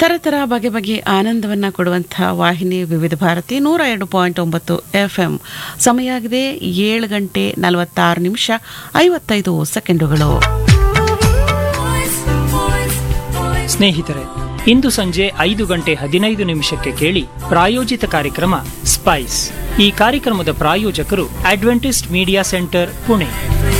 ಥರ ಬಗೆ ಬಗೆ ಆನಂದವನ್ನು ಕೊಡುವಂಥ ವಾಹಿನಿ ವಿವಿಧ ಭಾರತಿ ನೂರ ಎರಡು ಪಾಯಿಂಟ್ ಒಂಬತ್ತು ಎಫ್ ಎಂ ಸಮಯ ಆಗಿದೆ ಏಳು ಗಂಟೆ ನಲವತ್ತಾರು ನಿಮಿಷ ಐವತ್ತೈದು ಸೆಕೆಂಡುಗಳು ಸ್ನೇಹಿತರೆ ಇಂದು ಸಂಜೆ ಐದು ಗಂಟೆ ಹದಿನೈದು ನಿಮಿಷಕ್ಕೆ ಕೇಳಿ ಪ್ರಾಯೋಜಿತ ಕಾರ್ಯಕ್ರಮ ಸ್ಪೈಸ್ ಈ ಕಾರ್ಯಕ್ರಮದ ಪ್ರಾಯೋಜಕರು ಅಡ್ವೆಂಟಿಸ್ಟ್ ಮೀಡಿಯಾ ಸೆಂಟರ್ ಪುಣೆ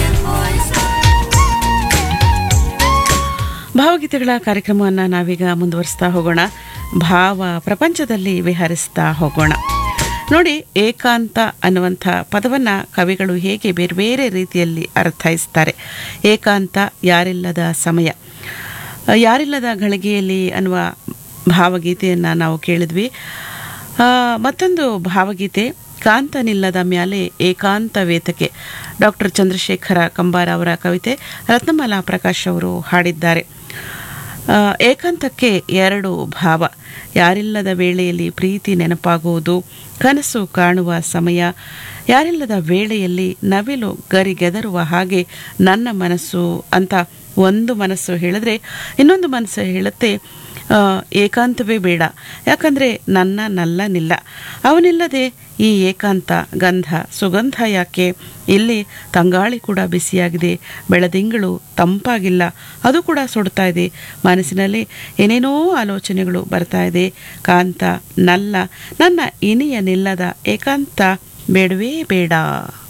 ಭಾವಗೀತೆಗಳ ಕಾರ್ಯಕ್ರಮವನ್ನು ನಾವೀಗ ಮುಂದುವರಿಸ್ತಾ ಹೋಗೋಣ ಭಾವ ಪ್ರಪಂಚದಲ್ಲಿ ವಿಹರಿಸ್ತಾ ಹೋಗೋಣ ನೋಡಿ ಏಕಾಂತ ಅನ್ನುವಂಥ ಪದವನ್ನು ಕವಿಗಳು ಹೇಗೆ ಬೇರೆ ಬೇರೆ ರೀತಿಯಲ್ಲಿ ಅರ್ಥೈಸ್ತಾರೆ ಏಕಾಂತ ಯಾರಿಲ್ಲದ ಸಮಯ ಯಾರಿಲ್ಲದ ಗಳಿಗೆಯಲ್ಲಿ ಅನ್ನುವ ಭಾವಗೀತೆಯನ್ನು ನಾವು ಕೇಳಿದ್ವಿ ಆ, ಮತ್ತೊಂದು ಭಾವಗೀತೆ ಕಾಂತನಿಲ್ಲದ ಮ್ಯಾಲೆ ಏಕಾಂತ ವೇತಕೆ ಡಾಕ್ಟರ್ ಚಂದ್ರಶೇಖರ ಕಂಬಾರ ಅವರ ಕವಿತೆ ರತ್ನಮಾಲಾ ಪ್ರಕಾಶ್ ಅವರು ಹಾಡಿದ್ದಾರೆ ಆ, ಏಕಾಂತಕ್ಕೆ ಎರಡು ಭಾವ ಯಾರಿಲ್ಲದ ವೇಳೆಯಲ್ಲಿ ಪ್ರೀತಿ ನೆನಪಾಗುವುದು ಕನಸು ಕಾಣುವ ಸಮಯ ಯಾರಿಲ್ಲದ ವೇಳೆಯಲ್ಲಿ ನವಿಲು ಗರಿಗೆದರುವ ಹಾಗೆ ನನ್ನ ಮನಸ್ಸು ಅಂತ ಒಂದು ಮನಸ್ಸು ಹೇಳಿದ್ರೆ ಇನ್ನೊಂದು ಮನಸ್ಸು ಹೇಳುತ್ತೆ ಆ, ಏಕಾಂತವೇ ಬೇಡ ಯಾಕಂದರೆ ನನ್ನ ನಲ್ಲನಿಲ್ಲ ಅವನಿಲ್ಲದೆ ಈ ಏಕಾಂತ ಗಂಧ ಸುಗಂಧ ಯಾಕೆ ಇಲ್ಲಿ ತಂಗಾಳಿ ಕೂಡ ಬಿಸಿಯಾಗಿದೆ ಬೆಳದಿಂಗಳು ತಂಪಾಗಿಲ್ಲ ಅದು ಕೂಡ ಸುಡ್ತಾ ಇದೆ ಮನಸ್ಸಿನಲ್ಲಿ ಏನೇನೋ ಆಲೋಚನೆಗಳು ಬರ್ತಾ ಇದೆ ಕಾಂತ ನಲ್ಲ ನನ್ನ ಇನಿಯ ನಿಲ್ಲದ ಏಕಾಂತ ಬೇಡವೇ ಬೇಡ